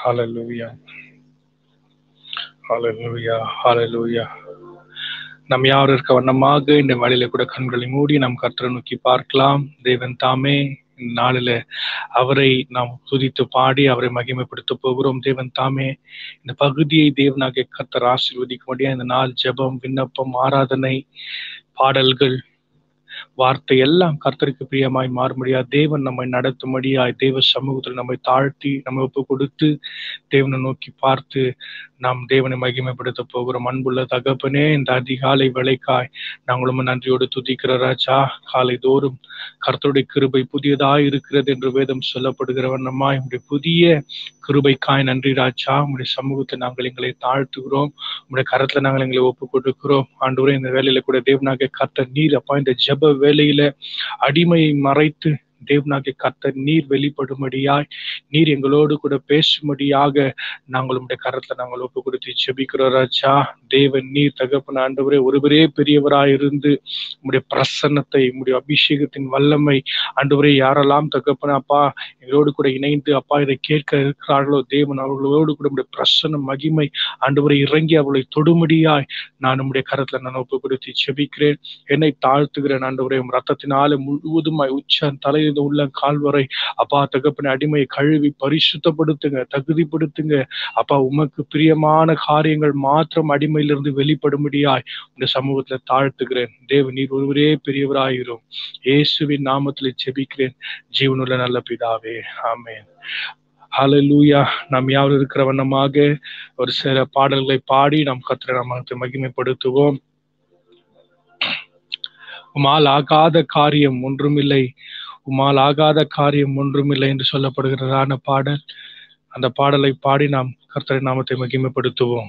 ஹalleluya ஹalleluya ஹalleluya நம் யார் இருக்க வண்ணமாக இந்த வழியில கூட கண்களை மூடி நாம் கர்த்தரை நோக்கி பார்க்கலாம் தேவன் தாமே இந்த நாளில அவரை நாம் துதித்து பாடி அவரை மகிமைப்படுத்த போகிறோம் தேவன் தாமே இந்த பகுதியை தேவனாகிய கர்த்தர் ஆசீர்வதிக்க முடியாது இந்த நாள் ஜெபம் விண்ணப்பம் ஆராதனை பாடல்கள் வார்த்தை எல்லாம் கர்த்தருக்கு பிரியமாய் மாற முடியாது தேவன் நம்மை நடத்தும்படியாய் தேவ சமூகத்தில் நம்மை தாழ்த்தி நம்ம ஒப்பு கொடுத்து தேவனை நோக்கி பார்த்து நாம் தேவனை மகிமைப்படுத்த போகிறோம் அன்புள்ள தகப்பனே இந்த அதிகாலை வேலைக்காய் நாங்களும் நன்றியோடு துதிக்கிற ராஜா காலை தோறும் கர்த்தருடைய கிருபை புதியதாய் இருக்கிறது என்று வேதம் சொல்லப்படுகிற வண்ணமா உடைய புதிய கிருபைக்காய் நன்றி ராஜா உங்களுடைய சமூகத்தை நாங்கள் எங்களை தாழ்த்துகிறோம் உங்களுடைய கரத்துல நாங்கள் எங்களை ஒப்பு கொடுக்கிறோம் ஆண்டவரே இந்த வேலையில கூட தேவனாக கர்த்தர் நீர் அப்பா இந்த ஜெப வேலையில அடிமையை மறைத்து தேவனாகிய கர்த்தர் நீர் வெளிப்படும்படியாய் நீர் எங்களோடு கூட பேசும்படியாக நாங்கள் உடைய கரத்துல நாங்கள் ஒப்பு கொடுத்து ஜெபிக்கிறோம் ராஜா தேவன் நீர் தகப்பன ஆண்டவரே ஒருவரே பெரியவராய் இருந்து உம்முடைய பிரசன்னத்தை உம்முடைய அபிஷேகத்தின் வல்லமை ஆண்டவரே யாரெல்லாம் தகப்பன அப்பா எங்களோடு கூட இணைந்து அப்பா இதை கேட்க இருக்கிறார்களோ தேவன் அவர்களோடு கூட உடைய பிரசன்ன மகிமை ஆண்டவரை இறங்கி அவளை தொடுமடியாய் நான் உம்முடைய கரத்துல நான் ஒப்பு கொடுத்து ஜெபிக்கிறேன் என்னை தாழ்த்துகிறேன் ஆண்டவரே உம் ரத்தத்தினால முழுவதுமாய் உச்ச தலையிலிருந்து உள்ள கால் வரை அப்பா தகப்பன அடிமையை கழுவி பரிசுத்தப்படுத்துங்க தகுதிப்படுத்துங்க அப்பா உமக்கு பிரியமான காரியங்கள் மாத்திரம் அடிமையிலிருந்து வெளிப்படும்படியாய் இந்த சமூகத்துல தாழ்த்துகிறேன் தேவ நீர் ஒருவரே பெரியவராயிரும் இயேசுவின் நாமத்துல ஜெபிக்கிறேன் ஜீவனுள்ள நல்ல பிதாவே ஆமென் ஹalleluya நாம் யாரும் இருக்கிற வண்ணமாக ஒரு சில பாடல்களை பாடி நாம் கத்திர நாமத்தை மகிமைப்படுத்துவோம் உமால் ஆகாத காரியம் ஒன்றுமில்லை உமால் ஆகாத காரியம் ஒன்றுமில்லை என்று சொல்லப்படுகிறதான பாடல் அந்த பாடலை பாடி நாம் கர்த்தரை நாமத்தை மகிமைப்படுத்துவோம்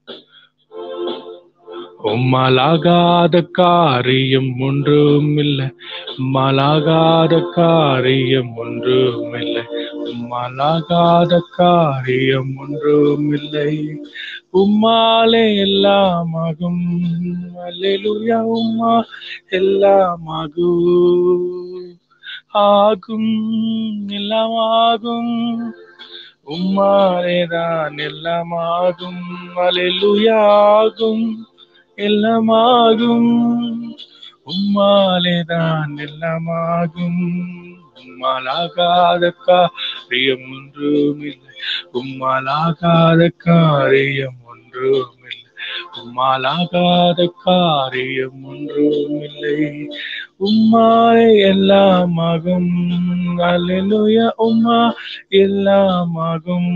உம்மாலாகாத காரியம் ஒன்றுமில்லை உம்மாலாகாத காரியம் ஒன்றுமில்லை உம்மாலாகாத காரியம் ஒன்றுமில்லை உம்மாலே எல்லாமாகும் அல்லேலூயா உம்மா எல்லாமாகும் ஆகும் எல்லாமாகும் உம்மாலேதான் எல்லாமாகும் அலெலுயாகும் எல்லாமாகும் உம்மாலேதான் எல்லாமாகும் உம்மாலாகாத காரியம் ஒன்றுமில்லை உம்மாலாகாத காரியம் ஒன்றுமில்லை உம்மாலாகாத காரியம் ஒன்றுமில்லை உம்மாலே எல்லாமாகும் அல்லேலூயா உம்மா எல்லாமாகும்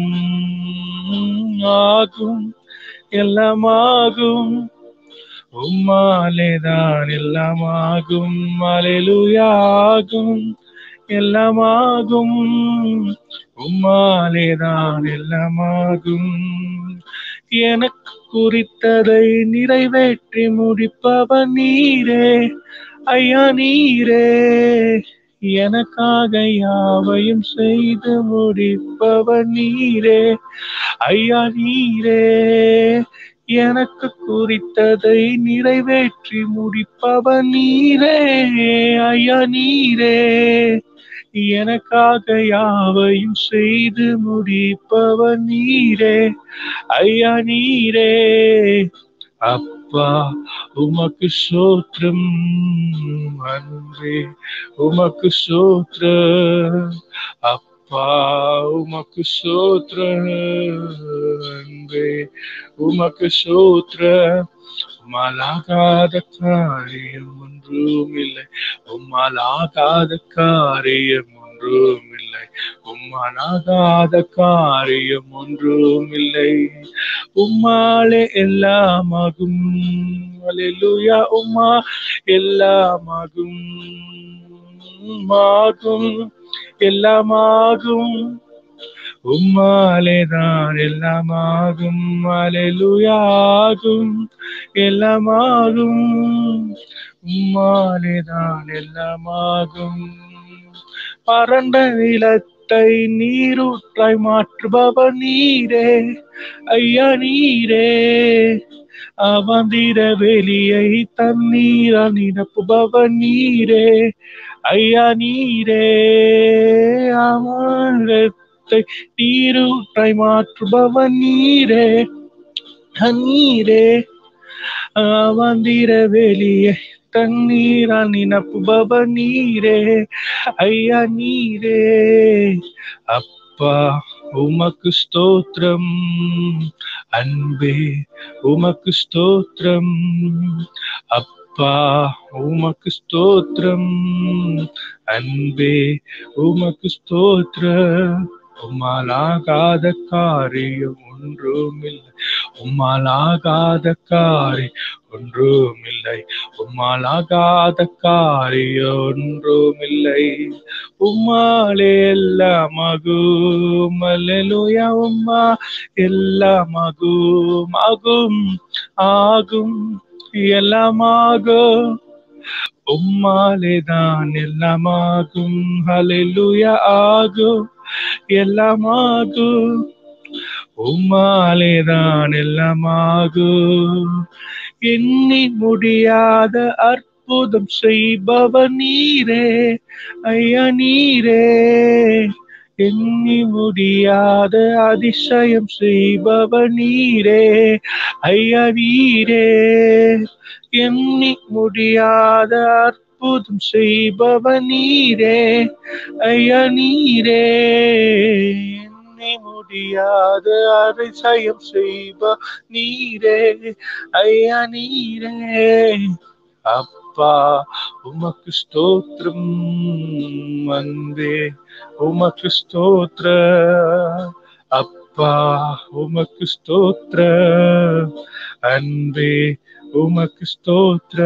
ஆகும் எல்லாமாகும் உம்மாலேதான் எல்லாமாகும் அலெலுயாகும் எல்லாமாகும் உம்மாலேதான் எல்லாமாகும் எனக்கு குறித்ததை நிறைவேற்றி முடிப்பவன் நீரே ஐயா நீரே எனக்காக யாவையும் செய்து முடிப்பவன் நீரே ஐயா நீரே எனக்கு குறித்ததை நிறைவேற்றி முடிப்பவன் நீரே ஐயா நீரே எனக்காக யாவையும் செய்து முடிப்பவன் நீரே ஐயா நீரே அப்பா உமக்கு சோத்திரம் அன்பே உமக்கு சோத்திர அப்பா உமக்கு சோத்திர அன்பே உமக்கு சோத்திர உம்மாலாகாத காரியம் ஒன்றும் இல்லை உம்மாலாகாத காரியம் ஒன்றும் இல்லை உம்மாலாகாத காரியம் ஒன்றும் இல்லை உம்மாலே எல்லாமாகும் அலெலுயா உம்மா எல்லாமாகும் ஆகும் எல்லாமாகும் உம்மாலேதான் எல்லாமாகும் அலெலுயாகும் எல்லாமாகும் உம்மாலேதான் எல்லாமாகும் பரண்ட நிலத்தை நீரூற்றாய் மாற்றுபவர் நீரே ஐயா நீரே அவந்திர வெளியை தண்ணீரால் நிரப்புபவர் நீரே ஐயா நீரே வெள்ளத்தை நீரூற்றாய் மாற்றுபவன் நீரே நீரே வந்திர வெளியே தண்ணீரால் நினப்புபவ நீரே ஐயா நீரே அப்பா உமக்கு ஸ்தோத்திரம் அன்பே உமக்கு ஸ்தோத்திரம் அப்பா உமக்கு ஸ்தோத்திரம் அன்பே உமக்கு ஸ்தோத்திரம் உம்மாலாகாத காரியம் ஒன்றுமில்லை உம்மாலாகாத காரி ஒன்றுமில்லை உம்மாலாகாத காரியம் ஒன்றுமில்லை உம்மாலே எல்லாம் ஆகும் அல்லேலூயா உம்மா எல்லாம் ஆகும் ஆகும் ஆகும் எல்லாம் ஆகும் உம்மாலே தான் எல்லாமாகும் ஹalleluya ஆகும் எல்லாமாகும் உம்மாலே தான் எல்லாமாகும் எண்ணி முடியாத அற்புதம் செய்பவ நீரே ஐயா நீரே எண்ணி முடியாத அதிசயம் செய்பவ நீரே ஐயா நீரே எண்ணி முடியாத அற்புதம் செய்பவ நீரே ஐயா நீரே எண்ணி முடியாத அதிசயம் செய்ப நீரே ஐயா நீரே அப்பா உமக்கு ஸ்தோத்திரம் வந்தே உமக்கு ஸ்தோத்திர அப்பா உமக்கு ஸ்தோத்திர அன்பே உமக்கு ஸ்தோத்திர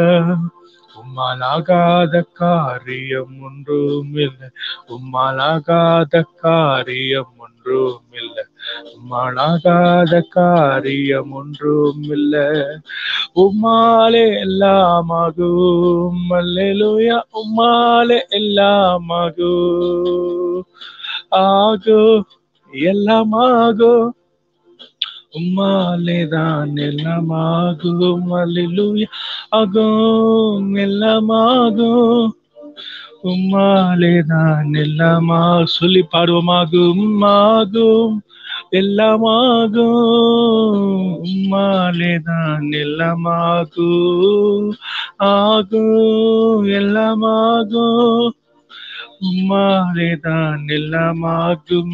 உம்மாலாகாத காரியம் ஒன்றுமில்லை உம்மாலாகாத காரியம் ஒன்றுமில்லை உம்மாலாகாத காரியம் ஒன்றுமில்லை உம்மாலே எல்லாமாகும் அல்லேலூயா உம்மாலே எல்லாமாகும் ஆகோ எல்லாமாகும் உம்மாலே தான் எல்லாமாகும் அல்லேலூயா ஆகும் எல்லாமாகும் உம்மாலே தான் எல்லாமா சொல்லி பாடுவோமாகும் ஆகும் எல்லாமாகும் உம்மாலே தான் எல்லாமாகும் ஆகும் எல்லாமாகும் உம்மாலே தான் எல்லாமாகும்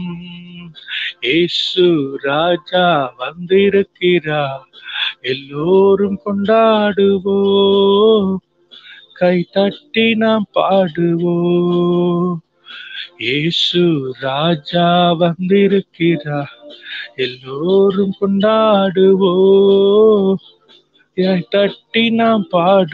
இயேசு ராஜா வந்திருக்கிறார் எல்லோரும் கொண்டாடுவோம் கை தட்டி நாம் பாடுவோம் இயேசு ராஜா வந்திருக்கிறார் எல்லோரும் கொண்டாடுவோம் கை தட்டி நாம்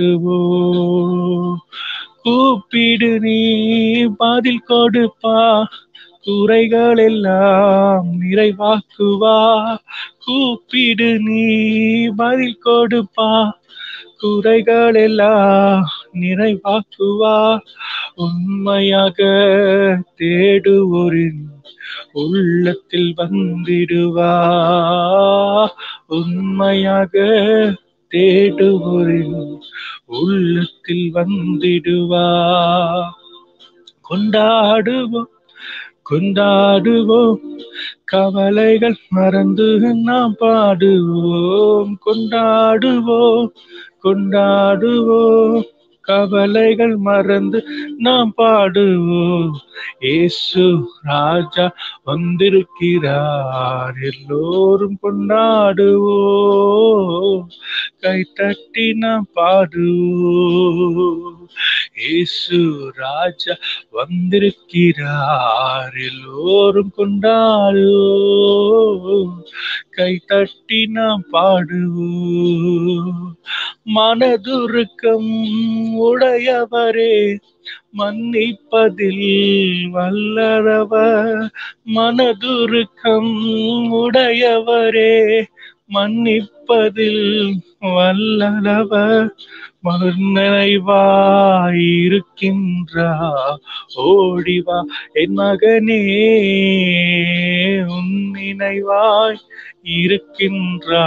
பாடுவோம் கூப்பிடு நீ பதில் கொடுப்பா குறைகள் எல்லாம் நிறைவாக்குவா கூப்பிடு நீ பதில் கொடுப்பா குறைகள் எல்லாம் நிறைவாக்குவா உண்மையாக தேடுவோரின் உள்ளத்தில் வந்திடுவா உண்மையாக தேடுவோரின் உள்ளத்தில் வந்திடுவா கொண்டாடுவோம் கொண்டாடுவோம் கவலைகள் மறந்து நாம் பாடுவோம் கொண்டாடுவோம் கொண்டாடுவோம் கவலைகள் மறந்து நாம் பாடுவோம் இயேசு ராஜா வந்திருக்கிறார் எல்லோரும் கொண்டாடுவோம் கை தட்டி நாம் பாடுவோம் இயேசு ராஜா வந்திருக்கிறார் எல்லோரும் கொண்டாடுவோம் கை தட்டி நாம் பாடுவோம் மனதுருக்கம் உடையவரே மன்னிப்பதில் வல்லரவர் மனதுருக்கம் உடையவரே மன்னிப்பதில் வல்லவர் மறுநினைவாயிருக்கின்றா ஓடிவா என் மகனே உன் நினைவாய் இருக்கின்றா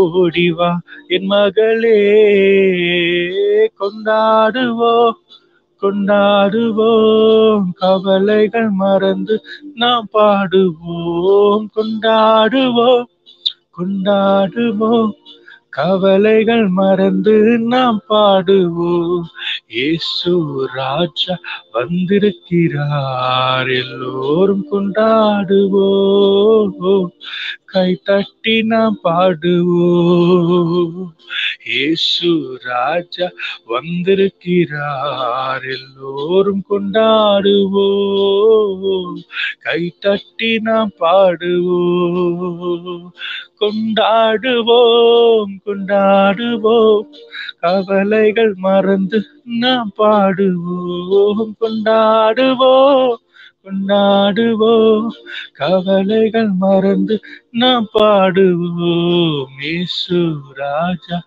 ஓடிவா என் மகளே கொண்டாடுவோ கொண்டாடுவோம் கவலைகள் மறந்து நாம் பாடுவோம் கொண்டாடுவோம் கொண்டாடுவோம் கவலைகள் மறந்து நாம் பாடுவோம் இயேசு ராஜா வந்திருக்கிறார் எல்லோரும் கொண்டாடுவோம் கை தட்டி நாம் பாடுவோம் இயேசு ராஜா வந்திருக்கிறார் எல்லோரும் கொண்டாடுவோம் கை தட்டி நாம் பாடுவோம் கொண்டாடுவோம் கொண்டாடுவோம் கவலைகள் மறந்து நாம் பாடுவோம் கொண்டாடுவோம் கொண்டாடுவோம் கவலைகள் மறந்து நாம் பாடுவோம் இயேசு ராஜா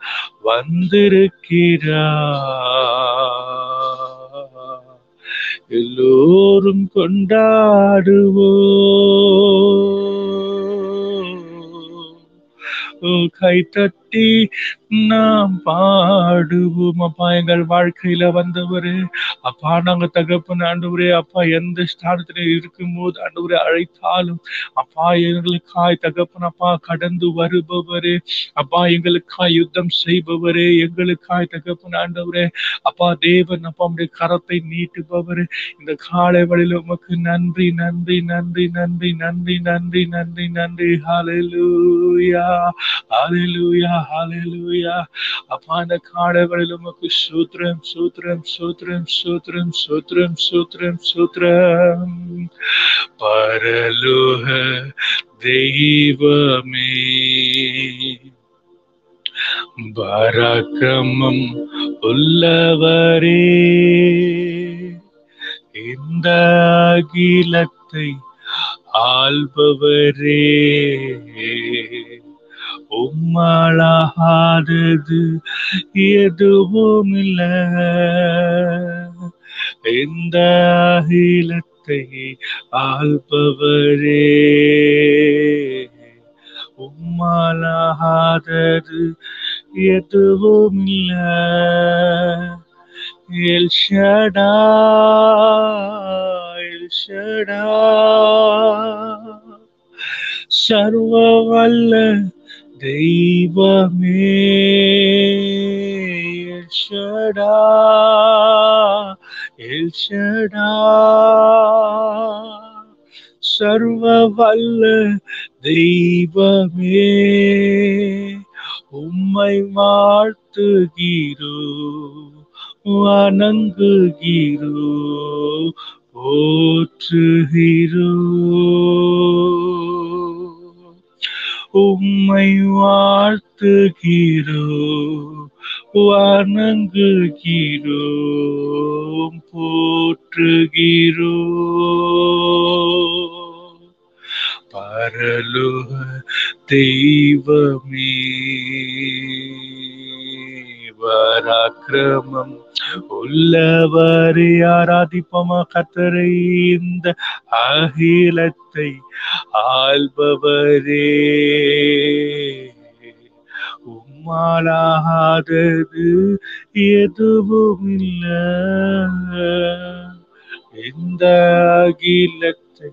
வந்திருக்கிறார் எல்லோரும் கொண்டாடுவோம் கை தட்டி நாம் பாடுவோம் அப்பா எங்கள் வாழ்க்கையில வந்தவரு அப்பா நாங்க தகப்பன் ஆண்டவரே அப்பா எந்த ஸ்தானத்துல இருக்கும் போது ஆண்டவரே அழைத்தாலும் அப்பா எங்களுக்காய் தகப்பன் அப்பா கடந்து வருபவரே அப்பா எங்களுக்காய் யுத்தம் செய்பவரே எங்களுக்காய் தகப்பன் ஆண்டவரே அப்பா தேவன் அப்பா உடைய கரத்தை நீட்டுபவரே இந்த காலை வழியில் உமக்கு நன்றி நன்றி நன்றி நன்றி நன்றி நன்றி நன்றி நன்றி ஹalleluya ஹalleluya ஹalleluya அப்பா இந்த காலை வழியில் உமக்கு சூத்திரம் சூத்திரம் சூத்திரம் சூத்திரம் சூத்திரம் சூத்திரம் சூத்திரம் பரலோக தெய்வமே பராக்கிரமம் உள்ளவரே இந்த அகிலத்தை ஆள்பவரே உம்மளாகாதது எதுவும் இல்ல இந்த அகிலத்தை ஆள்பவரே உம்மளாகாதது எதுவும் இல்ல எல் ஷடா எல் ஷடா சர்வ வல்ல தெய்வமே எல் ஷடா எல் ஷடா சர்வ வல்ல தெய்வமே உம்மை வாழ்த்துகிறோ வணங்குகிறோ போற்றுகிறோ உம்மை வாழ்த்துகிறோ வணங்குகிறோம் போற்றுகிறோ பரலோக தெய்வமே பராக்கிரமம் உள்ளவரை ஆராதிப்போமா கத்தரை இந்த அகிலத்தை ஆள்பவரே உம்மாலாகாதது எதுவும் இல்ல இந்த அகிலத்தை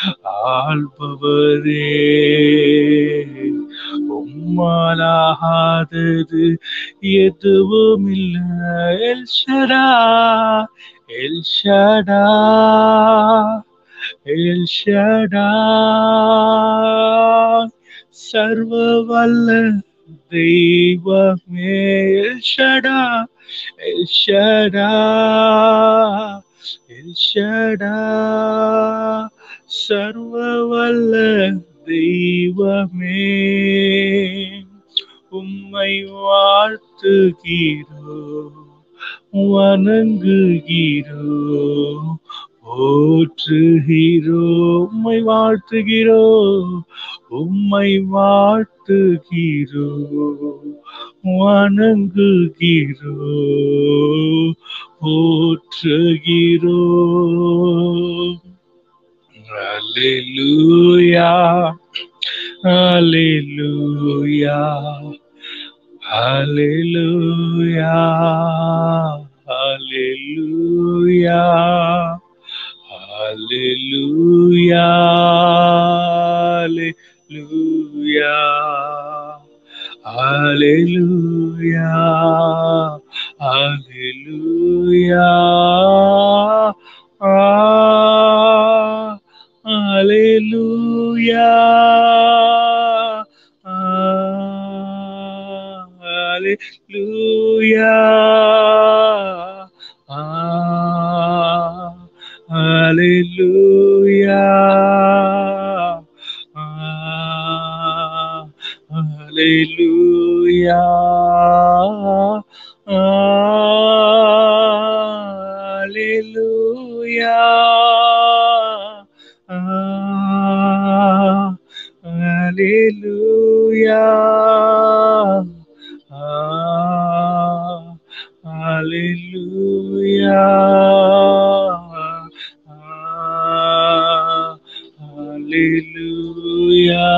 ஆள்பவரே உம்மாலாகாதது எதுவும் இல்ல El Shaddai El Shaddai El Shaddai சர்வ வல்ல தெய்வமே El Shaddai El Shaddai El Shaddai சர்வ வல்ல தெய்வமே உம்மை வாழ்த்துகிறோ வணங்குகிறோ போற்றுகிறோ உம்மை வாழ்த்துகிறோ உம்மை வாழ்த்துகிறோ வணங்குகிறோ போற்றுகிறோ Hallelujah. Hallelujah. Hallelujah. Hallelujah. Hallelujah. Hallelujah. Hallelujah. Ah, Hallelujah. Ah, Hallelujah. Ah, Hallelujah. Ah, Hallelujah. Hallelujah. Ah, Hallelujah. Ah, Hallelujah. Ah, Hallelujah.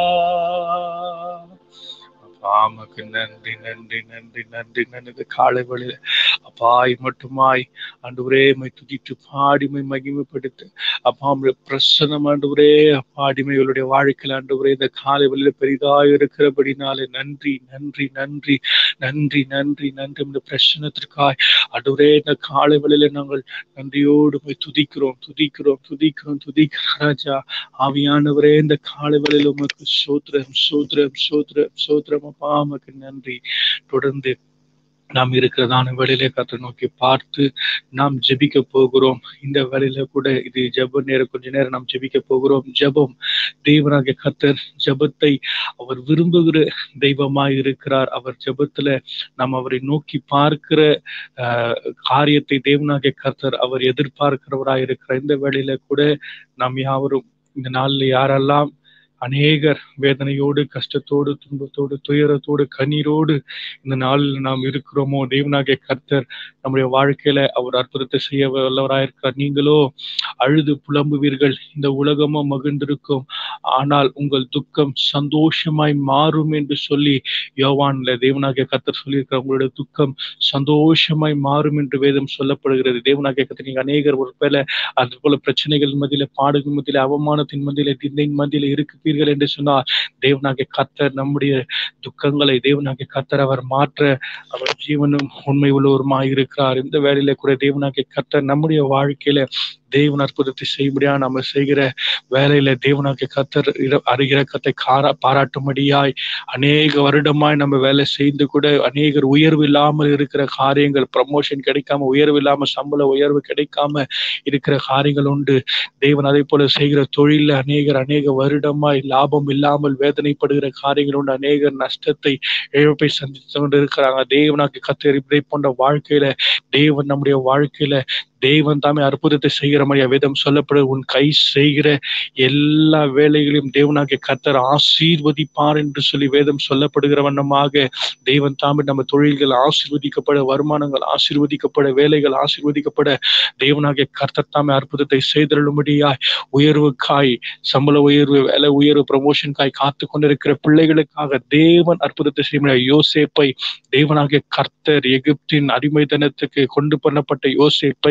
ஆமாக்கு நன்றி நன்றி நன்றி நன்றி நன்றி காலை வழியில அப்பாய் மட்டுமாய் ஆண்டவரே மை துதித்து பாடிமை மகிமைப்படுத்து அப்பா உங்களுடைய பிரசனம் ஆண்டவரே பாடிமைகளுடைய வாழ்க்கையில் ஆண்டவரே இந்த காலை வழியில பெரிதாய் இருக்கிறபடினாலே நன்றி நன்றி நன்றி நன்றி நன்றி நன்றி இந்த பிரசனத்திற்காய் ஆண்டவரே இந்த காலை வழியில நாங்கள் நன்றியோடு போய் துதிக்கிறோம் துதிக்கிறோம் துதிக்கிறோம் துதிக்கிறோம் ராஜா ஆவியானவரே இந்த காலை வழியில உமக்கு சோத்திரம் சோத்திரம் சோத்திரம் சோத்திரம் அப்பா உமக்கு நன்றி தொடர்ந்து நாம் இருக்கிறதான வேலையிலே கத்தை நோக்கி பார்த்து நாம் ஜெபிக்க போகிறோம் இந்த வேலையில கூட இது ஜெப நேரம் கொஞ்ச நேரம் நாம் ஜெபிக்க போகிறோம் ஜெபம் தேவனாகிய கத்தர் ஜெபத்தை அவர் விரும்புகிற தெய்வமாய் இருக்கிறார் அவர் ஜெபத்துல நாம் அவரை நோக்கி பார்க்கிற ஆஹ் காரியத்தை தேவனாகிய கர்த்தர் அவர் எதிர்பார்க்கிறவராய் இருக்கிற இந்த வேளையில கூட நாம் யாவரும் இந்த நாள்ல யாரெல்லாம் அநேகர் வேதனையோடு கஷ்டத்தோடு துன்பத்தோடு துயரத்தோடு கண்ணீரோடு இந்த நாளில் நாம் இருக்கிறோமோ தேவனாகிய கர்த்தர் நம்முடைய வாழ்க்கையில அவர் அற்புதத்தை செய்ய வல்லவராயிருக்கிறார் நீங்களோ அழுது புலம்புவீர்கள் இந்த உலகமோ மகிழ்ந்திருக்கும் ஆனால் உங்கள் துக்கம் சந்தோஷமாய் மாறும் என்று சொல்லி யோவான்ல தேவனாகிய கர்த்தர் சொல்லியிருக்கிறார் உங்களுடைய துக்கம் சந்தோஷமாய் மாறும் என்று வேதம் சொல்லப்படுகிறது தேவனாகிய கர்த்தர் நீங்க அநேகர் ஒரு வேலை அது போல பிரச்சனைகள் மத்தியில பாடுகள் மத்தியில அவமானத்தின் மத்தியில திண்ணையின் மத்தியில இருப்பீர்கள் என்று சொன்னார் தேவனாகிய கர்த்தர் நம்முடைய துக்கங்களை தேவனாகிய கர்த்தர் அவர் மாற்ற அவர் ஜீவனும் உண்மை உள்ளவருமாய் இருக்கிறார் இந்த வேலையில கூட தேவனாகிய கர்த்தர் நம்முடைய வாழ்க்கையில தேவன் அற்புதத்தை செய்யும்படியா நம்ம செய்கிற வேலையில தேவனாகிய கத்தர் அறிகிறக்கத்தை காரா பாராட்டும்படியாய் அநேக வருடமாய் நம்ம வேலை செய்து கூட அநேகர் உயர்வு இல்லாமல் இருக்கிற காரியங்கள் ப்ரமோஷன் கிடைக்காம உயர்வு இல்லாம சம்பள உயர்வு கிடைக்காம இருக்கிற காரியங்கள் உண்டு தேவன் அதே போல செய்கிற தொழில அநேகர் அநேக வருடமாய் லாபம் இல்லாமல் வேதனைப்படுகிற காரியங்கள் உண்டு அநேகர் நஷ்டத்தை இழப்பை சந்தித்து கொண்டு இருக்கிறாங்க தேவனாக்கு கத்தர் இப்படி போன்ற வாழ்க்கையில தேவன் நம்முடைய வாழ்க்கையில தேவன் தாமே அற்புதத்தை செய்கிற மாதிரி வேதம் சொல்லப்படு உன் கை செய்கிற எல்லா வேலைகளையும் தேவனாகிய கர்த்தர் ஆசீர்வதிப்பார் என்று சொல்லி வேதம் சொல்லப்படுகிற வண்ணமாக தேவன் தாமே நம்ம தொழில்கள் ஆசீர்வதிக்கப்பட வருமானங்கள் ஆசீர்வதிக்கப்பட வேலைகள் ஆசீர்வதிக்கப்பட தேவனாகிய கர்த்தர் தாமே அற்புதத்தை செய்தருளும்படியாய் உயர்வுக்காய் சம்பள உயர்வு வேலை உயர்வு ப்ரமோஷனுக்காய் காத்து கொண்டிருக்கிற பிள்ளைகளுக்காக தேவன் அற்புதத்தை செய்ய யோசேப்பை தேவனாகிய கர்த்தர் எகிப்தின் அடிமைத்தனத்துக்கு கொண்டு பண்ணப்பட்ட யோசேப்பை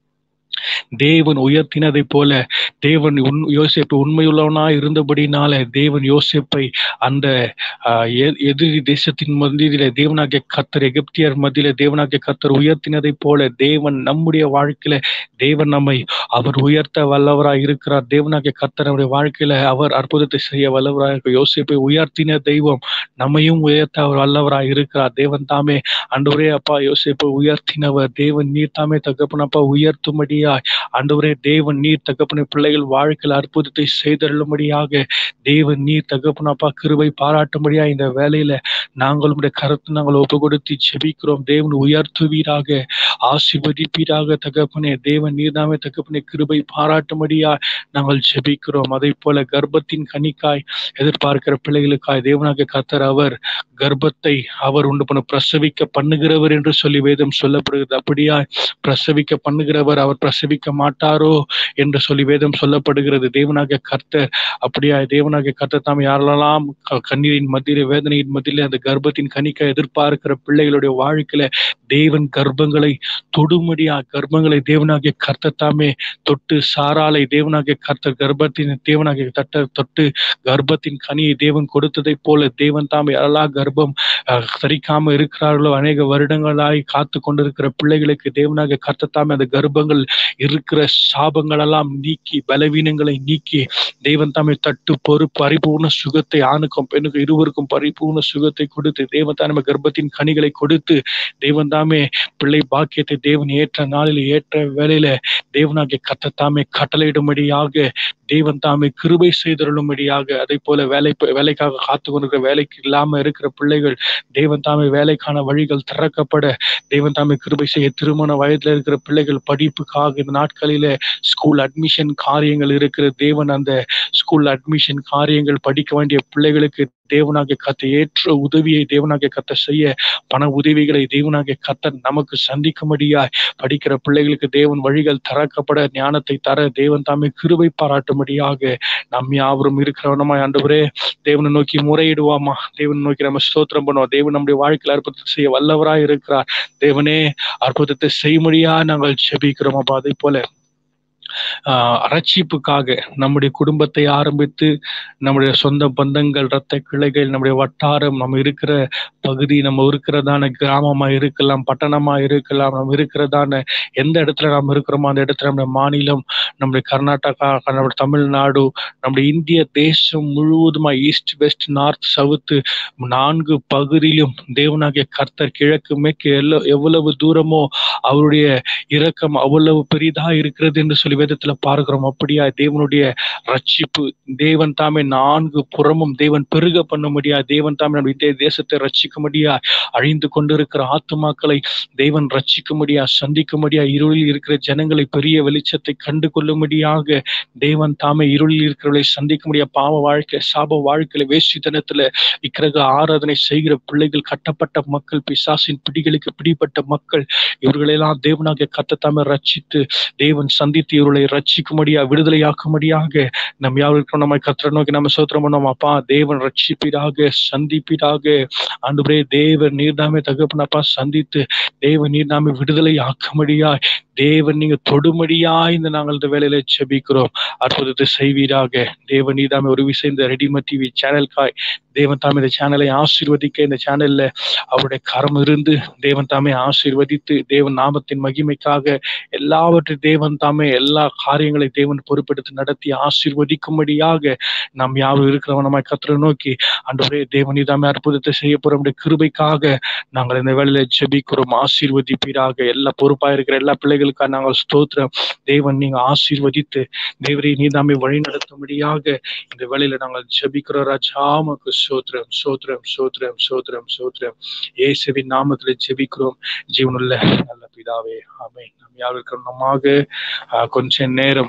தேவன் உயர்த்தினதை போல தேவன் உன் யோசிப்பு உண்மையுள்ளவனா இருந்தபடினால தேவன் யோசிப்பை அந்த எதிரி தேசத்தின் மத்தியில தேவனாகிய கத்தர் எகிப்தியர் மத்தியில தேவனாகிய கத்தர் உயர்த்தினதை போல தேவன் நம்முடைய வாழ்க்கையில தேவன் நம்மை அவர் உயர்த்த வல்லவராய் இருக்கிறார் தேவனாகிய கத்தர் நம்முடைய வாழ்க்கையில அவர் அற்புதத்தை செய்ய வல்லவராய் இருக்க யோசிப்பை உயர்த்தின தெய்வம் நம்மையும் உயர்த்த அவர் வல்லவராய் இருக்கிறார் தேவன் தாமே அன்றுவரே அப்பா யோசிப்பை உயர்த்தினவர் தேவன் நீர் தாமே தகப்பனப்பா உயர்த்தும்படியாய் ஆண்டவரே தேவன் நீர் தகப்பன பிள்ளைகள் வாழ்க்கையில் அற்புதத்தை செய்தருளும்படியாக தேவன் நீர் தகப்பனப்பா கிருபை பாராட்டும்படியா இந்த வேலையில நாங்கள் உடைய கருத்து நாங்கள் ஒப்பு கொடுத்து செபிக்கிறோம் தேவன் உயர்த்துவீராக ஆசிர்வதிப்பீராக தகப்பனே தேவன் நீர்தாமே தகப்பனே கிருபை பாராட்டும்படியா நாங்கள் ஜெபிக்கிறோம் அதை போல கர்ப்பத்தின் கனிக்காய் எதிர்பார்க்கிற பிள்ளைகளுக்காய் தேவனாக கத்தர் அவர் கர்ப்பத்தை அவர் உண்டு பண்ண பிரசவிக்க பண்ணுகிறவர் என்று சொல்லி வேதம் சொல்லப்படுகிறது அப்படியா பிரசவிக்க பண்ணுகிறவர் அவர் பிரசவிக்க மாட்டாரோ என்று சொல்லி வேதம் சொல்லப்படுகிறது தேவனாகிய கர்த்தர் அப்படியா தேவனாகிய கர்த்தர் தாம் யாரெல்லாம் க- கண்ணீரின் மத்தியில வேதனையின் மத்தியில அந்த கர்ப்பத்தின் கனிக்க எதிர்பார்க்கிற பிள்ளைகளுடைய வாழ்க்கையில தேவன் கர்ப்பங்களை தொடுமடியா கர்ப்பங்களை தேவனாகிய கர்த்தர் தாமே தொட்டு சாராலை தேவனாகிய கர்த்தர் கர்ப்பத்தின் தேவனாகிய தட்ட தொட்டு கர்ப்பத்தின் கனியை தேவன் கொடுத்ததைப் போல தேவன் தாமே யாரெல்லாம் கர்ப்பம் அஹ், தரிக்காம இருக்கிறார்களோ அநேக வருடங்களாய் காத்து கொண்டிருக்கிற பிள்ளைகளுக்கு தேவனாகிய கர்த்தர் தாமே அந்த கர்ப்பங்கள் இருக்கிற சாபங்கள் எல்லாம் நீக்கி பலவீனங்களை நீக்கி தேவன் தாமே தட்டு பொறு பரிபூர்ண சுகத்தை ஆணுக்கும் பெண்ணுக்கும் இருவருக்கும் பரிபூர்ண சுகத்தை கொடுத்து தேவன் தாமே கர்ப்பத்தின் கனிகளை கொடுத்து தேவன் தாமே பிள்ளை பாக்கியத்தை தேவன் ஏற்ற நாளில் ஏற்ற வேளையில தேவனாகிய கர்த்தர் தாமே கட்டளையிடும்படியாக தேவன் தாமே கிருபை செய்தருளும்படியாக அதே போல வேலை வேலைக்காக காத்து கொண்டிருக்கிற வேலைக்கு இல்லாம இருக்கிற பிள்ளைகள் தேவன் தாமே வேலைக்கான வழிகள் திறக்கப்பட தேவன் தாமே கிருபை செய்ய திருமண வயதுல இருக்கிற பிள்ளைகள் படிப்புக்காக இந்த நாட்களில ஸ்கூல் அட்மிஷன் காரியங்கள் இருக்கிற தேவன் அந்த ஸ்கூல் அட்மிஷன் காரியங்கள் படிக்க வேண்டிய பிள்ளைகளுக்கு தேவனாகிய கத்த ஏற்ற உதவியை தேவனாகிய கத்த செய்ய பண உதவிகளை தேவனாகிய கத்த நமக்கு சந்திக்கும்படியாய் படிக்கிற பிள்ளைகளுக்கு தேவன் வழிகள் திறக்கப்பட ஞானத்தை தர தேவன் தாமே கிருபை பாராட்டும்படியாக நம் யாவரும் இருக்கிறவனமாய் ஆண்டவரே தேவனை நோக்கி முறையிடுவாமா தேவனை நோக்கி நம்ம ஸ்தோத்திரம் பண்ணுவோம் தேவன் நம்முடைய வாழ்க்கையில் அற்புதத்தை செய்ய வல்லவராய் இருக்கிறார் தேவனே அற்புதத்தை செய்யும்படியா நாங்கள் செபிக்கிறோம் அப்பா அதே போல ஆஹ் ரட்சிப்புக்காக நம்முடைய குடும்பத்தை ஆரம்பித்து நம்முடைய சொந்த பந்தங்கள் இரத்த கிளைகள் நம்முடைய வட்டாரம் நம்ம இருக்கிற பகுதி நம்ம இருக்கிறதான கிராமமா இருக்கலாம் பட்டணமா இருக்கலாம் நம்ம இருக்கிறதான எந்த இடத்துல நாம் இருக்கிறோமோ அந்த இடத்துல நம்முடைய மாநிலம் நம்முடைய கர்நாடகா நம்முடைய தமிழ்நாடு நம்முடைய இந்திய தேசம் முழுவதுமா ஈஸ்ட் வெஸ்ட் நார்த் சவுத்து நான்கு பகுதியிலும் தேவனாகிய கர்த்தர் கிழக்கு மேற்கு எல்ல- எவ்வளவு தூரமோ அவருடைய இரக்கம் அவ்வளவு பெரிதா இருக்கிறது என்று சொல்லி வேதத்துல பார்க்கிறோம் அப்படியா தேவனுடைய ரட்சிப்பு தேவன் தாமே நான்கு புறமும் தேவன் பெருக பண்ண முடியா தேவன் தாமே நம்ம இந்திய தேசத்தை ரட்சிக்க முடியா அழிந்து கொண்டிருக்கிற ஆத்துமாக்களை தேவன் ரட்சிக்க முடியா சந்திக்க முடியா இருளில் இருக்கிற ஜனங்களை பெரிய வெளிச்சத்தை கண்டு கொள்ளும்படியாக தேவன் தாமே இருளில் இருக்கிறவர்களை சந்திக்க முடியா பாவ வாழ்க்கை சாப வாழ்க்கையில வேசித்தனத்துல விக்கிரக ஆராதனை செய்கிற பிள்ளைகள் கட்டப்பட்ட மக்கள் பிசாசின் பிடிகளுக்கு பிடிப்பட்ட மக்கள் இவர்களெல்லாம் தேவனாக கத்தத்தாம ரட்சித்து தேவன் சந்தித்து இவர்களை ரட்சிக்கும்படியா விடுதலையாக்கும்படியாக நம் யாவருக்கும் நம்ம கத்திர நோக்கி நம்ம சோத்திரம் பண்ணோம் அப்பா தேவன் ரட்சிப்பீராக சந்திப்பீராக ஆண்டுபுரே தேவன் நீர்தாமே தகப்பனப்பா சந்தித்து தேவன் நீர்தாமே விடுதலை ஆக்கும்படியாய் தேவன் நீங்க தொடுமடியா இந்த நாங்கள் இந்த வேலையில செபிக்கிறோம் அற்புதத்தை செய்வீராக தேவன் நீதாமே ஒரு விஷயம் இந்த ரெடிம டிவி சேனல்காய் தேவன் தாமே இந்த சேனலை ஆசீர்வதிக்க இந்த சேனல்ல அவருடைய கரம் இருந்து தேவன் தாமே ஆசீர்வதித்து தேவன் நாமத்தின் மகிமைக்காக எல்லாவற்றையும் தேவன் தாமே எல்லா காரியங்களை தேவன் பொறுப்பெடுத்து நடத்தி ஆசீர்வதிக்கும்படியாக நாம் யாரும் இருக்கிறவனமாய் கத்திர நோக்கி அன்றைய தேவன் தாமே அற்புதத்தை செய்ய போற நம்முடைய கிருபைக்காக நாங்கள் இந்த வேலையில ஜெபிக்கிறோம் ஆசீர்வதிப்பீராக எல்லா பொறுப்பா இருக்கிற எல்லா பிள்ளைகளுக்காக நாங்கள் ஸ்தோத்திரம் தேவன் நீங்க ஆசீர்வதித்து தேவரை நீதாமே வழி நடத்தும்படியாக இந்த வேலையில நாங்கள் ஜெபிக்கிறோம் ராஜா உமக்கு சோத்திரம் சோத்திரம் சோத்திரம் சோத்திரம் சோத்திரம் இயேசுவின் நாமத்துல ஜெபிக்கிறோம் ஜீவனுள்ள நல்ல பிதாவே ஆமென் நம் யாருக்கும் நமாக கொஞ்ச நேரம்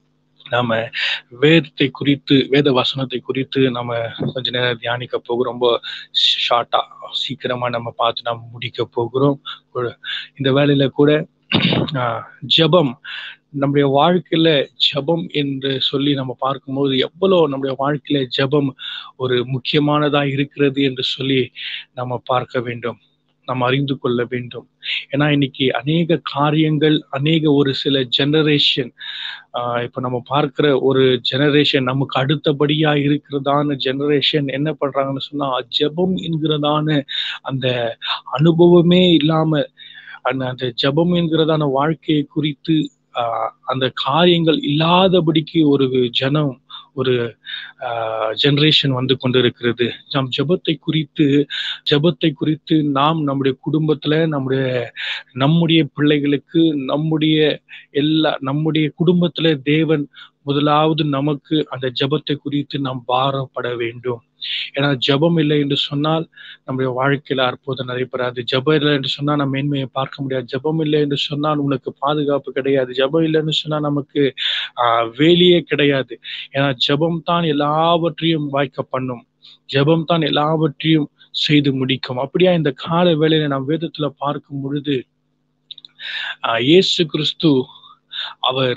நாம வேதத்தை குறித்து வேத வசனத்தை குறித்து நம்ம கொஞ்ச நேரம் தியானிக்க போகிறோம் ரொம்ப ஷார்ட்டா சீக்கிரமா நம்ம பார்த்து நம்ம முடிக்க போகிறோம் ஒரு- இந்த வேலையில கூட ஆஹ், ஜெபம் நம்முடைய வாழ்க்கையில ஜெபம் என்று சொல்லி நம்ம பார்க்கும்போது எவ்வளவு நம்முடைய வாழ்க்கையில ஜெபம் ஒரு முக்கியமானதா இருக்கிறது என்று சொல்லி நம்ம பார்க்க வேண்டும் நம்ம அறிந்து கொள்ள வேண்டும் ஏன்னா இன்னைக்கு அநேக காரியங்கள் அநேக ஒரு சில ஜெனரேஷன் ஆஹ் இப்ப நம்ம பார்க்கிற ஒரு ஜெனரேஷன் நமக்கு அடுத்தபடியா இருக்கிறதான ஜெனரேஷன் என்ன பண்றாங்கன்னு சொன்னா ஜெபம் என்கிறதான அந்த அனுபவமே இல்லாம அந்த அந்த ஜெபம் என்கிறதான வாழ்க்கையை குறித்து ஆஹ் அந்த காரியங்கள் இல்லாதபடிக்கு ஒரு ஜனம் ஒரு ஜெனரேஷன் வந்து கொண்டிருக்கிறது நாம் ஜெபத்தை குறித்து ஜெபத்தை குறித்து நாம் நம்முடைய குடும்பத்துல நம்முடைய நம்முடைய பிள்ளைகளுக்கு நம்முடைய எல்லா நம்முடைய குடும்பத்துல தேவன் முதலாவது நமக்கு அந்த ஜெபத்தை குறித்து நாம் பாரப்பட வேண்டும் ஏன்னா ஜெபம் இல்லை என்று சொன்னால் நம்முடைய வாழ்க்கையில அற்புதம் நடைபெறாது ஜெபம் இல்லை என்று சொன்னால் நம்ம மேன்மையை பார்க்க முடியாது ஜெபம் இல்லை என்று சொன்னால் உனக்கு பாதுகாப்பு கிடையாது ஜெபம் இல்லைன்னு சொன்னா நமக்கு ஆஹ் வேலியே கிடையாது ஏன்னா ஜெபம் தான் எல்லாவற்றையும் வாய்க்க பண்ணும் ஜெபம் தான் எல்லாவற்றையும் செய்து முடிக்கும் அப்படியா இந்த கால வேளையில நாம் வேதத்துல பார்க்கும் பொழுது ஆஹ் இயேசு கிறிஸ்து அவர்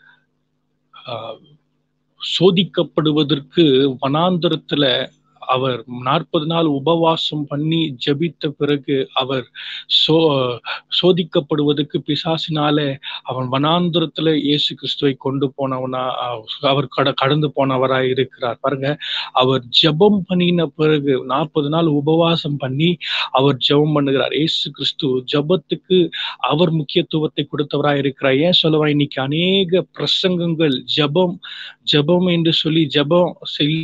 ஆஹ், சோதிக்கப்படுவதற்கு வனாந்தரத்துல அவர் நாற்பது நாள் உபவாசம் பண்ணி ஜெபித்த பிறகு அவர் சோ சோதிக்கப்படுவதற்கு பிசாசினால அவன் வனாந்தரத்துல இயேசு கிறிஸ்துவை கொண்டு போனவனா அஹ், அவர் கட கடந்து போனவராய் இருக்கிறார் பாருங்க அவர் ஜெபம் பண்ணின பிறகு நாற்பது நாள் உபவாசம் பண்ணி அவர் ஜெபம் பண்ணுகிறார் இயேசு கிறிஸ்து ஜெபத்துக்கு அவர் முக்கியத்துவத்தை கொடுத்தவராய் இருக்கிறார் ஏன் சொல்லவா இன்னைக்கு அநேக பிரசங்கங்கள் ஜெபம் ஜெபம் என்று சொல்லி ஜெபம் செய்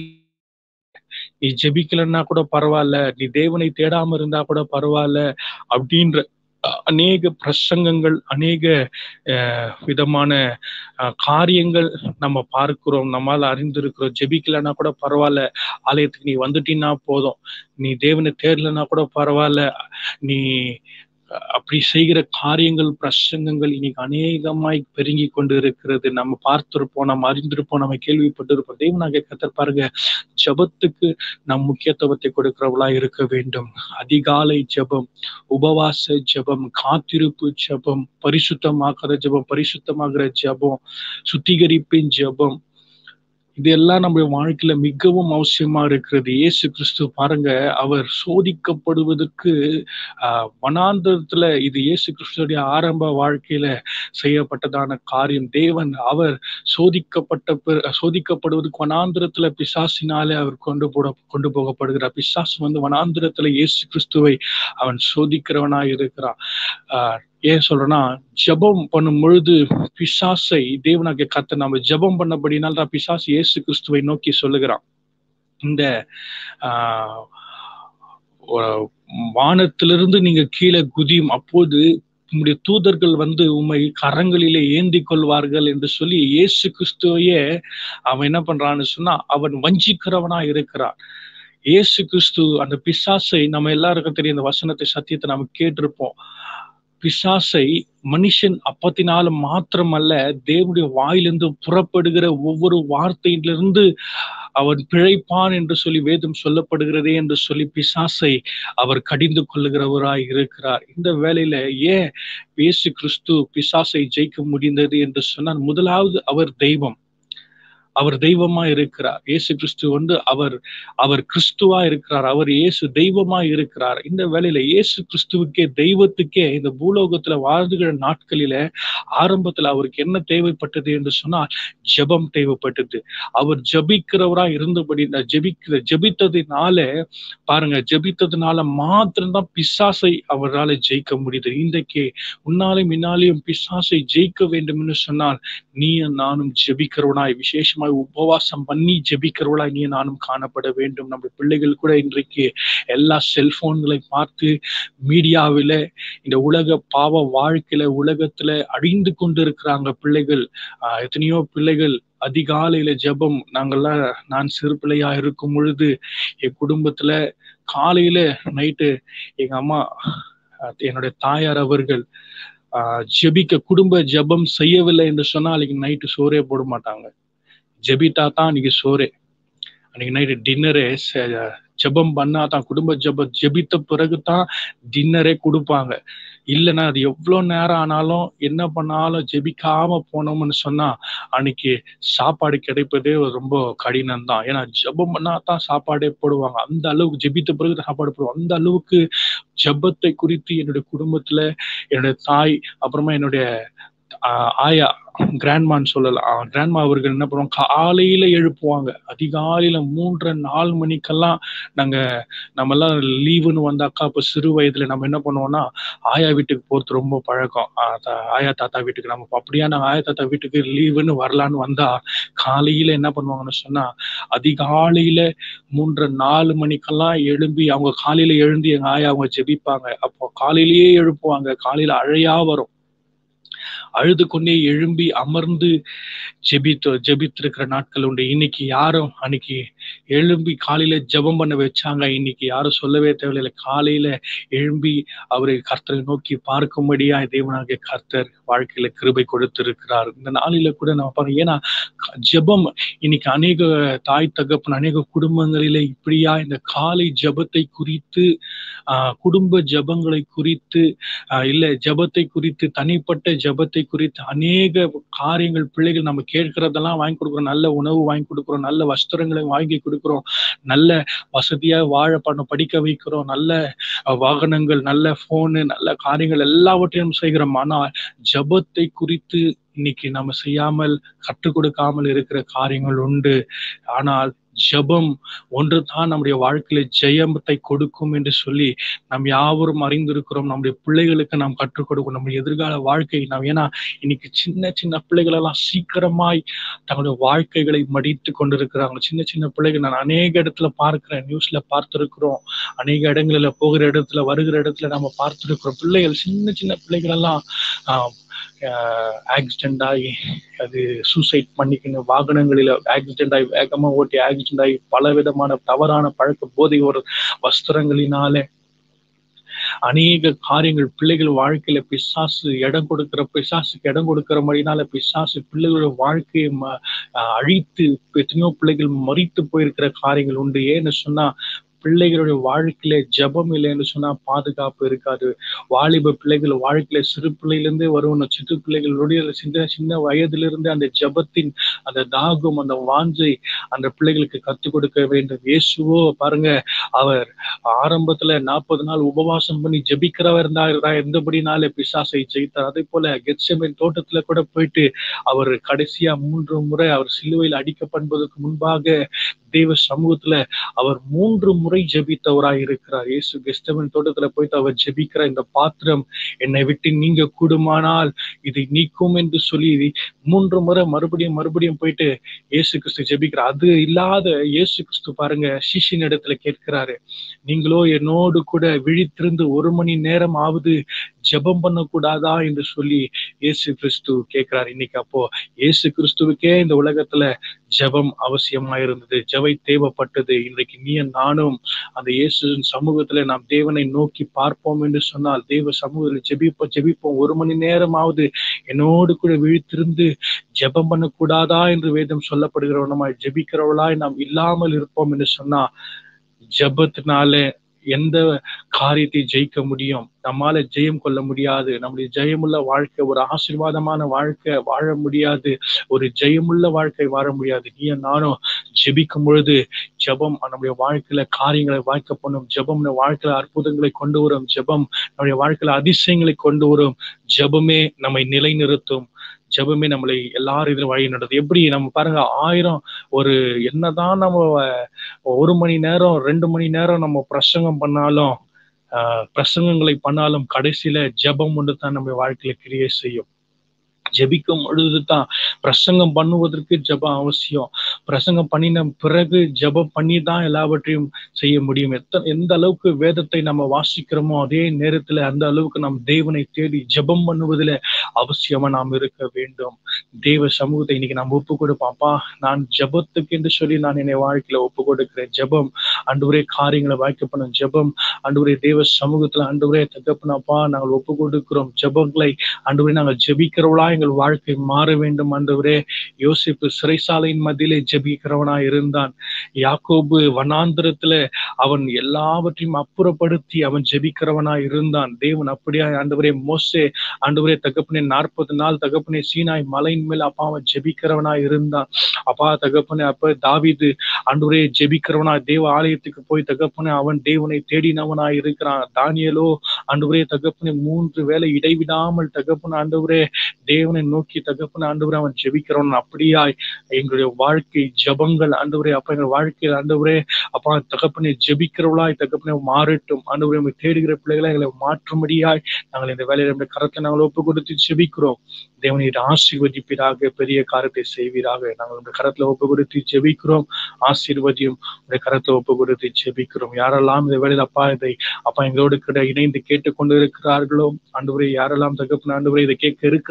நீ ஜெபிக்கலன்னா கூட பரவாயில்ல நீ தேவனை தேடாம இருந்தா கூட பரவாயில்ல அப்படின்ற அஹ், அநேக பிரசங்கங்கள் அநேக அஹ், விதமான அஹ், காரியங்கள் நம்ம பார்க்கிறோம் நம்மால அறிந்திருக்கிறோம் ஜெபிக்கலன்னா கூட பரவாயில்ல ஆலயத்துக்கு நீ வந்துட்டீன்னா போதும் நீ தேவனை தேடலன்னா கூட பரவாயில்ல நீ அஹ், அப்படி செய்கிற காரியங்கள் பிரசங்கங்கள் இன்னைக்கு அநேகமாய் பெருகி கொண்டு இருக்கிறது நம்ம பார்த்திருப்போம் நம்ம அறிந்திருப்போம் நம்ம கேள்விப்பட்டிருப்போம் தேவனாக கத்தர் பாருங்க ஜெபத்துக்கு நம் முக்கியத்துவத்தை கொடுக்கிறவளா இருக்க வேண்டும் அதிகாலை ஜெபம் உபவாச ஜெபம் காத்திருப்பு ஜெபம் பரிசுத்தமாக்குற ஜெபம் பரிசுத்தமாகிற ஜெபம் சுத்திகரிப்பின் ஜெபம் இதெல்லாம் நம்ம வாழ்க்கையில மிகவும் அவசியமா இருக்கிறது இயேசு கிறிஸ்து பாருங்க அவர் சோதிக்கப்படுவதற்கு ஆஹ் வனாந்தரத்துல இது இயேசு கிறிஸ்துடைய ஆரம்ப வாழ்க்கையில செய்யப்பட்டதான காரியம் தேவன் அவர் சோதிக்கப்பட்ட பிற- சோதிக்கப்படுவதற்கு வனாந்திரத்துல பிசாசினாலே அவர் கொண்டு போட கொண்டு போகப்படுகிறார் பிசாசு வந்து வனாந்திரத்துல இயேசு கிறிஸ்துவை அவன் சோதிக்கிறவனா இருக்கிறான் ஆஹ் ஏன் சொல்றேன்னா ஜெபம் பண்ணும் பொழுது பிசாசை தேவனாகிய கத்த நம்ம ஜெபம் பண்ணபடினால் தான் பிசாசு இயேசு கிறிஸ்துவை நோக்கி சொல்லுகிறான் இந்த ஆஹ் ஒரு வானத்திலிருந்து நீங்க கீழே குதியும் அப்போது உம்முடைய தூதர்கள் வந்து உம்மை கரங்களிலே ஏந்தி கொள்வார்கள் என்று சொல்லி இயேசு கிறிஸ்துவையே அவன் என்ன பண்றான்னு சொன்னா அவன் வஞ்சிக்கிறவனா இருக்கிறான் இயேசு கிறிஸ்து அந்த பிசாசை நம்ம எல்லாருக்கும் தெரியும் இந்த வசனத்தை சத்தியத்தை நம்ம கேட்டிருப்போம் பிசாசை மனுஷன் அப்பத்தினால மாத்திரமல்ல தேவனுடைய வாயிலிருந்து புறப்படுகிற ஒவ்வொரு வார்த்தையிலிருந்து அவன் பிழைப்பான் என்று சொல்லி வேதம் சொல்லப்படுகிறதே என்று சொல்லி பிசாசை அவர் கடிந்து கொள்ளுகிறவராய் இருக்கிறார் இந்த வேளையில ஏன் இயேசு கிறிஸ்து பிசாசை ஜெயிக்க முடிந்தது என்று சொன்னால் முதலாவது அவர் தெய்வம் அவர் தெய்வமா இருக்கிறார் இயேசு கிறிஸ்து வந்து அவர் அவர் கிறிஸ்துவா இருக்கிறார் அவர் இயேசு தெய்வமா இருக்கிறார் இந்த வேளையில இயேசு கிறிஸ்துவுக்கே தெய்வத்துக்கே இந்த பூலோகத்துல வாழ்ந்துகிற நாட்களில ஆரம்பத்துல அவருக்கு என்ன தேவைப்பட்டது என்று சொன்னால் ஜெபம் தேவைப்பட்டது அவர் ஜெபிக்கிறவரா இருந்தபடி இந்த ஜெபிக்கிற ஜெபித்ததினால பாருங்க ஜெபித்ததுனால மாத்திரம்தான் பிசாசை அவரால் ஜெயிக்க முடியுது இன்றைக்கு உன்னாலையும் இன்னாலையும் பிசாசை ஜெயிக்க வேண்டும் என்று சொன்னால் நீயும் நானும் ஜெபிக்கிறவனாய் விசேஷமாய் உபவாசம் பண்ணி ஜெபிக்கிறவளாய் நீ நானும் காணப்பட வேண்டும் நம்ம பிள்ளைகள் கூட இன்றைக்கு எல்லா செல்போன்களை பார்த்து மீடியாவில இந்த உலக பாவ வாழ்க்கையில உலகத்துல அழிந்து கொண்டு இருக்கிறாங்க பிள்ளைகள் ஆஹ் எத்தனையோ பிள்ளைகள் அதிகாலையில ஜெபம் நாங்கெல்லாம் நான் சிறு பிள்ளையா இருக்கும் பொழுது என் குடும்பத்துல காலையில நைட்டு எங்க அம்மா அஹ் என்னுடைய தாயார் அவர்கள் ஆஹ் ஜெபிக்க குடும்ப ஜெபம் செய்யவில்லை என்று சொன்னா அன்னைக்கு நைட்டு சோறே போட மாட்டாங்க ஜெபித்தா தான் அன்னைக்கு சோறே அன்னைக்கு நைட்டு டின்னரே ஜெபம் பண்ணா தான் குடும்ப ஜெபம் ஜெபித்த பிறகு தான் டின்னரே கொடுப்பாங்க இல்லைன்னா அது எவ்வளோ நேரம் ஆனாலும் என்ன பண்ணாலும் ஜெபிக்காம போனோம்னு சொன்னா அன்னைக்கு சாப்பாடு கிடைப்பதே ரொம்ப கடினம் தான் ஏன்னா ஜெபம் பண்ணா தான் சாப்பாடே போடுவாங்க அந்த அளவுக்கு ஜெபித்த பிறகு தான் சாப்பாடு போடுவாங்க அந்த அளவுக்கு ஜெபத்தை குறித்து என்னுடைய குடும்பத்துல என்னுடைய தாய் அப்புறமா என்னுடைய ஆஹ் ஆயா கிராண்ட்மான்னு சொல்லலாம் கிராண்ட்மா அவர்கள் என்ன பண்ணுவாங்க காலையில எழுப்புவாங்க அதிகாலையில மூன்றரை நாலு மணிக்கெல்லாம் நாங்க நம்ம எல்லாம் லீவுன்னு வந்தாக்கா அப்ப சிறு வயதுல நம்ம என்ன பண்ணுவோம்னா ஆயா வீட்டுக்கு போறது ரொம்ப பழக்கம் ஆஹ் தா- ஆயா தாத்தா வீட்டுக்கு நம்ம அப்படியா நாங்க ஆயா தாத்தா வீட்டுக்கு லீவுன்னு வரலான்னு வந்தா காலையில என்ன பண்ணுவாங்கன்னு சொன்னா அதிகாலையில மூன்றரை நாலு மணிக்கெல்லாம் எழும்பி அவங்க காலையில எழுந்து எங்க ஆயா அவங்க ஜெபிப்பாங்க அப்போ காலையிலேயே எழுப்புவாங்க காலையில அழையா வரும் அழுது கொண்டே எழும்பி அமர்ந்து ஜெபித்து ஜெபித்திருக்கிற நாட்கள் உண்டு இன்னைக்கு யாரும் அன்னைக்கு எழும்பி காலையில ஜெபம் பண்ண வச்சாங்க இன்னைக்கு யாரும் சொல்லவே தேவையில்லை காலையில எழும்பி அவரை கர்த்தரை நோக்கி பார்க்கும்படியா தேவனாகிய கர்த்தர் வாழ்க்கையில கிருபை கொடுத்திருக்கிறார் இந்த நாளில கூட நம்ம பாருங்க ஏன்னா ஜெபம் இன்னைக்கு அநேக தாய் தகப்பன் அநேக குடும்பங்களிலே இப்படியா இந்த காலை ஜெபத்தை குறித்து ஆஹ் குடும்ப ஜெபங்களை குறித்து ஆஹ் இல்ல ஜெபத்தை குறித்து தனிப்பட்ட ஜெபத்தை குறித்து அநேக காரியங்கள் பிள்ளைகள் நம்ம கேட்கிறதெல்லாம் வாங்கி கொடுக்குறோம் நல்ல உணவு வாங்கி கொடுக்குறோம் நல்ல வஸ்திரங்களை வாங்கி கொடுக்குறோம் நல்ல வசதியா வாழ பண்ண படிக்க வைக்கிறோம் நல்ல அஹ், வாகனங்கள் நல்ல போனு நல்ல காரியங்கள் எல்லாவற்றையும் செய்கிறோம் ஆனால் ஜெபத்தை குறித்து இன்னைக்கு நம்ம செய்யாமல் கற்றுக் கொடுக்காமல் இருக்கிற காரியங்கள் உண்டு ஆனால் ஜெபம் ஒன்று தான் நம்முடைய வாழ்க்கையில ஜெயத்தை கொடுக்கும் என்று சொல்லி நாம் யாவரும் அறிந்திருக்கிறோம் நம்முடைய பிள்ளைகளுக்கு நாம் கற்றுக் கொடுக்கணும் நம்முடைய எதிர்கால வாழ்க்கை நாம் ஏன்னா இன்னைக்கு சின்ன சின்ன பிள்ளைகள் எல்லாம் சீக்கிரமாய் தங்களுடைய வாழ்க்கைகளை மடித்து கொண்டிருக்கிறாங்க சின்ன சின்ன பிள்ளைகள் நான் அநேக இடத்துல பார்க்கிறேன் நியூஸ்ல பார்த்திருக்கிறோம் அநேக இடங்களில போகிற இடத்துல வருகிற இடத்துல நம்ம பார்த்திருக்கிறோம் பிள்ளைகள் சின்ன சின்ன பிள்ளைகள் எல்லாம் ஆக்சிடென்ட் ஆகி அது சூசைட் பண்ணிக்கணும் வாகனங்களில ஆக்சிடென்ட் ஆகி வேகமா ஓட்டி ஆக்சிடென்ட் ஆகி பல விதமான தவறான பழக்க போதை ஒரு வஸ்திரங்களினால அநேக காரியங்கள் பிள்ளைகள் வாழ்க்கையில பிசாசு இடம் கொடுக்கிற பிசாசுக்கு இடம் கொடுக்கிற மாதிரினால பிசாசு பிள்ளைகளோட வாழ்க்கையை ம- அஹ் அழித்து எத்தனையோ பிள்ளைகள் மறித்து போயிருக்கிற காரியங்கள் உண்டு ஏன்னு சொன்னா பிள்ளைகளுடைய வாழ்க்கையில ஜெபம் இல்லைன்னு சொன்னா பாதுகாப்பு இருக்காது வாலிப பிள்ளைகள் வாழ்க்கையில சிறு பிள்ளையிலிருந்தே வருவணும் சிறு பிள்ளைகளுடைய சின்ன சின்ன வயதிலிருந்து அந்த ஜெபத்தின் அந்த தாகம் அந்த வாஞ்சை அந்த பிள்ளைகளுக்கு கற்றுக் கொடுக்க வேண்டும் இயேசுவோ பாருங்க அவர் ஆரம்பத்துல நாற்பது நாள் உபவாசம் பண்ணி ஜெபிக்கிறவர் இருந்தா இருந்தபடினாலே பிசாசை ஜெயித்தார் அதே போல கெட்செமின் தோட்டத்துல கூட போயிட்டு அவர் கடைசியா மூன்று முறை அவர் சிலுவையில் அடிக்கப்படுவதற்கு முன்பாக தேவ சமூகத்துல அவர் மூன்று முறை ஜெபித்தவராய் இருக்கிறார் இயேசு கெஸ்டமன் தோட்டத்துல போயிட்டு அவர் ஜெபிக்கிற இந்த பாத்திரம் என்னை விட்டு நீங்க கூடுமானால் இதை நீக்கும் என்று சொல்லி மூன்று முறை மறுபடியும் மறுபடியும் போயிட்டு இயேசு கிறிஸ்து ஜெபிக்கிறார் அது இல்லாத இயேசு கிறிஸ்து பாருங்க சிஷின் இடத்துல கேட்கிறாரு நீங்களோ என்னோடு கூட விழித்திருந்து ஒரு மணி நேரம் ஆவது ஜெபம் பண்ணக்கூடாதா என்று சொல்லி இயேசு கிறிஸ்து கேட்கிறார் இன்னைக்கு அப்போ இயேசு கிறிஸ்துவுக்கே இந்த உலகத்துல ஜெபம் அவசியமா இருந்தது ஜெபை தேவைப்பட்டது இன்றைக்கு நீ நானும் அந்த இயேசுவின் சமூகத்துல நாம் தேவனை நோக்கி பார்ப்போம் என்று சொன்னால் தேவ சமூகத்தில் ஜெபிப்போம் ஜெபிப்போம் ஒரு மணி நேரமாவது என்னோடு கூட விழித்திருந்து ஜெபம் பண்ணக்கூடாதா என்று வேதம் சொல்லப்படுகிறவனமாய் ஜெபிக்கிறவளாய் நாம் இல்லாமல் இருப்போம் என்று சொன்னா ஜெபத்தினால எந்த காரியத்தை ஜெயிக்க முடியும் நம்மால ஜெயம் கொள்ள முடியாது நம்முடைய ஜெயமுள்ள வாழ்க்கை ஒரு ஆசீர்வாதமான வாழ்க்கை வாழ முடியாது ஒரு ஜெயமுள்ள வாழ்க்கை வாழ முடியாது நீ நானும் ஜெபிக்கும் பொழுது ஜெபம் நம்முடைய வாழ்க்கையில காரியங்களை வாய்க்க பண்ணும் ஜெபம் நம்ம வாழ்க்கையில அற்புதங்களை கொண்டு வரும் ஜெபம் நம்முடைய வாழ்க்கையில அதிசயங்களை கொண்டு வரும் ஜெபமே நம்மை நிலைநிறுத்தும் ஜெபமே நம்மளை எல்லாரும் இதில் வழி நடத்தும் எப்படி நம்ம பாருங்க ஆயிரம் ஒரு என்னதான் நம்ம ஒரு மணி நேரம் ரெண்டு மணி நேரம் நம்ம பிரசங்கம் பண்ணாலும் ஆஹ் பிரசங்கங்களை பண்ணாலும் கடைசியில ஜெபம் ஒன்று தான் நம்ம வாழ்க்கையில கிரியை செய்யும் ஜெபிக்கும் பொழுதுதான் பிரசங்கம் பண்ணுவதற்கு ஜெபம் அவசியம் பிரசங்கம் பண்ணின பிறகு ஜெபம் பண்ணி தான் எல்லாவற்றையும் செய்ய முடியும் எத்த எந்த அளவுக்கு வேதத்தை நம்ம வாசிக்கிறோமோ அதே நேரத்துல அந்த அளவுக்கு நாம் தேவனை தேடி ஜெபம் பண்ணுவதில் அவசியமா நாம் இருக்க வேண்டும் தேவ சமூகத்தை இன்னைக்கு நாம் ஒப்பு கொடுப்பாப்பா நான் ஜெபத்துக்கு என்று சொல்லி நான் என்னை வாழ்க்கையில ஒப்பு கொடுக்கிறேன் ஜெபம் அன்றுவரே காரியங்களை வாய்க்க பண்ணும் ஜெபம் அன்றுவரே தேவ சமூகத்துல அன்றுவரே தகப்பனப்பா நாங்கள் ஒப்பு கொடுக்கிறோம் ஜெபங்களை அன்றுவரே நாங்கள் ஜெபிக்கிறவளா எங்கள் வாழ்க்கை மாற வேண்டும் அன்றுவரே யோசிப்பு சிறைசாலையின் மத்தியிலே ஜெபிக்கிறவனா இருந்தான் யாக்கோபு வனாந்திரத்துல அவன் எல்லாவற்றையும் அப்புறப்படுத்தி அவன் ஜெபிக்கிறவனா இருந்தான் தேவன் அப்படியா ஆண்டவரே மோசே ஆண்டவரே தகப்பனே நாற்பது நாள் தகப்பனே சீனாய் மலையின் மேல் அப்பா அவன் ஜெபிக்கிறவனா இருந்தான் அப்பா தகப்பனே அப்ப தாவிது ஆண்டவரே ஜெபிக்கிறவனா தேவ ஆலயத்துக்கு போய் தகப்பனே அவன் தேவனை தேடினவனா இருக்கிறான் தானியலோ ஆண்டவரே தகப்பனே மூன்று வேலை இடைவிடாமல் தகப்பன ஆண்டவரே தேவனை நோக்கி தகப்பன ஆண்டவரே அவன் ஜெபிக்கிறவன் அப்படியாய் எங்களுடைய வாழ்க்கை ஜபங்கள் ஆண்டவரே அப்ப எங்கள் வாழ்க்கையில் ஆண்டவரே அப்பா தகப்பனை ஜெபிக்கிறவளாய் தகப்பனை மாறட்டும் ஆண்டவரே உண்மை தேடுகிற பிள்ளைகளை எங்களை மாற்றும்படியாய் நாங்கள் இந்த வேலையில நம்முடைய கரத்தை நாங்கள் ஒப்பு கொடுத்து ஜெபிக்கிறோம் தேவனை ஆசீர்வதிப்பீராக பெரிய காரியத்தை செய்வீராக நாங்கள் உங்களுடைய கரத்துல ஒப்பு கொடுத்து ஜெபிக்கிறோம் ஆசீர்வதியும் உடைய கரத்துல ஒப்பு கொடுத்து ஜெபிக்கிறோம் யாரெல்லாம் இந்த வேலையில அப்பா இதை அப்பா எங்களோடு கூட இணைந்து கேட்டுக்கொண்டு இருக்கிறார்களோ ஆண்டவரே யாரெல்லாம் தகப்பன ஆண்டவரே இதை கேட்க இருக்கிறார்களோ அவங்க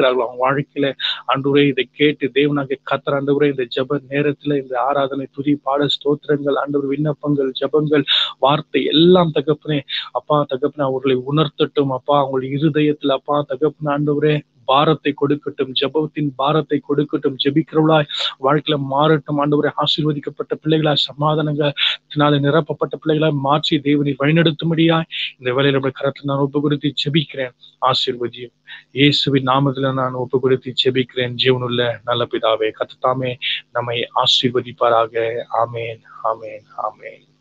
வாழ்க்கையில ஆண்டவரே இதை கேட்டு தேவனாக கத்தர் ஆண்டவரே இந்த ஜெப நேரத்துல இந்த ஆராதனை துதி பாட ஸ்தோத்திரங்கள் ஆண்டவர் விண்ணப்பங்கள் ஜெபங்கள் வார்த்தை எல்லாம் தகப்பனே அப்பா தகப்பனே அவர்களை உணர்த்தட்டும் அப்பா அவங்களுடைய இருதயத்துல அப்பா தகப்பனே ஆண்டவரே பாரத்தை கொடுக்கட்டும் ஜெபத்தின் பாரத்தை கொடுக்கட்டும் ஜெபிக்கிறவளாய் வாழ்க்கையில மாறட்டும் ஆண்டவரை ஆசீர்வதிக்கப்பட்ட பிள்ளைகளாய் சமாதானங்களால் நிரப்பப்பட்ட பிள்ளைகளாய் மாற்றி தேவனை வழிநடத்தும்படியாய் இந்த வேலையில நம்முடைய கரத்தில் நான் ஒப்பு கொடுத்து ஜெபிக்கிறேன் ஆசீர்வதியும் இயேசுவின் நாமத்துல நான் ஒப்பு கொடுத்து ஜெபிக்கிறேன் ஜீவனுள்ள நல்ல பிதாவே கத்தத்தாமே நம்மை ஆசீர்வதிப்பாராக ஆமேன் ஆமேன் ஆமேன்